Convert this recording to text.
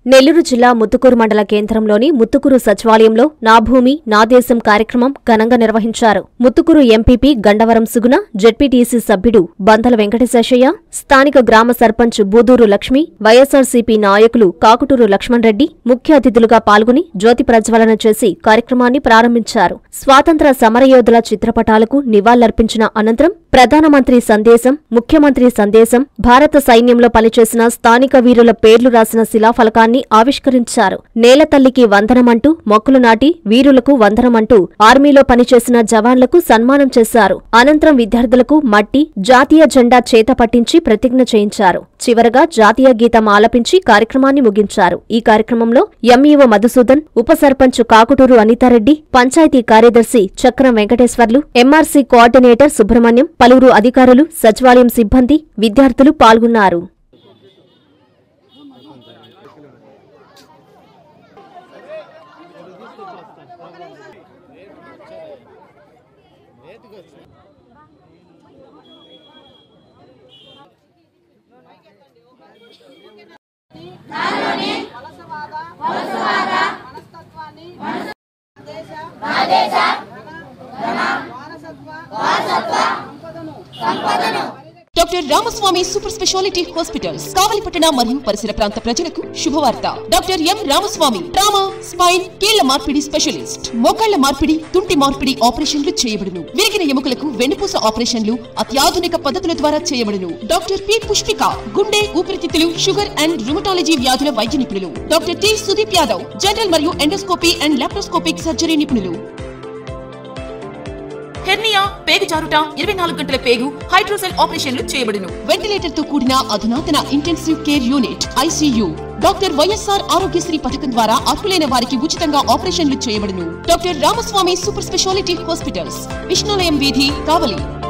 నెల్లూరు జిల్లా ముత్తుకూరు మండల కేంద్రంలోని ముత్తుకూరు సచివాలయంలో నా భూమి నా దేశం కార్యక్రమం ఘనంగా నిర్వహించారు ముత్తుకూరు ఎంపీపీ గండవరం సుగుణ జెడ్పీటీసీ సభ్యుడు బందల వెంకటేశయ్య స్థానిక గ్రామ సర్పంచ్ బూదూరు లక్ష్మి వైఎస్సార్సీపీ నాయకులు కాకుటూరు లక్ష్మణ్ రెడ్డి ముఖ్య అతిథులుగా పాల్గొని జ్యోతి ప్రజ్వలన చేసి కార్యక్రమాన్ని ప్రారంభించారు స్వాతంత్ర సమరయోధుల చిత్రపటాలకు నివాళులర్పించిన అనంతరం ప్రధానమంత్రి సందేశం ముఖ్యమంత్రి సందేశం భారత సైన్యంలో పనిచేసిన స్థానిక వీరుల పేర్లు రాసిన శిలాఫలకాన్ని ఆవిష్కరించారు నేలతల్లికి వందనమంటూ మొక్కులు నాటి వీరులకు వందనమంటూ ఆర్మీలో పనిచేసిన జవాన్లకు సన్మానం చేశారు అనంతరం విద్యార్థులకు మట్టి జాతీయ జెండా చేత పట్టించి ప్రతిజ్ఞ చేయించారు చివరగా జాతీయ గీతం ఆలపించి కార్యక్రమాన్ని ముగించారు ఈ కార్యక్రమంలో ఎంఈఓ మధుసూదన్ ఉప సర్పంచ్ కాకుటూరు అనితారెడ్డి పంచాయతీ కార్యదర్శి చక్రం వెంకటేశ్వర్లు ఎంఆర్సీ కోఆర్డినేటర్ సుబ్రహ్మణ్యం పలువురు అధికారులు సచివాలయం సిబ్బంది విద్యార్థులు పాల్గొన్నారు వలసవాద మనస్తత్వాన్ని దేశ వారసత్వ సంపదను doctor Ramaswamy super speciality hospitals కావలిపట్టణ మరియు పరిసర ప్రాంత ప్రజలకు శుభవార్త doctor M Ramaswamy trauma spine కీళ్ల మార్పిడి స్పెషలిస్ట్ మోకాళ్ల మార్పిడి తుంటి మార్పిడి ఆపరేషన్లు చేయబడును విరిగిన ఎముకలకు వెన్నుపూస ఆపరేషన్లు అత్యాధునిక పద్ధతుల ద్వారా చేయబడును డాక్టర్ పి పుష్పిక గుండె ఊపిరితిత్తులు షుగర్ అండ్ రుమటాలజీ వ్యాధుల వైద్య నిపుణులు doctor T Sudeep Yadav general మరియు ఎండోస్కోపీ అండ్ లాప్రోస్కోపిక్ సర్జరీ నిపుణులు హెర్నియా పేగు జారుట ఇరవై నాలుగు గంటల పేగు హైడ్రోసెల్ ఆపరేషన్లు చేయబడును వెంటిలేటర్ తో కూడిన అధునాతన intensive care unit ICU doctor YSR Aarogyasri పథకం ద్వారా అర్హులైన వారికి ఉచితంగా ఆపరేషన్లు చేయబడును doctor Ramaswamy super speciality hospitals Vishnulayam వీధి కావలి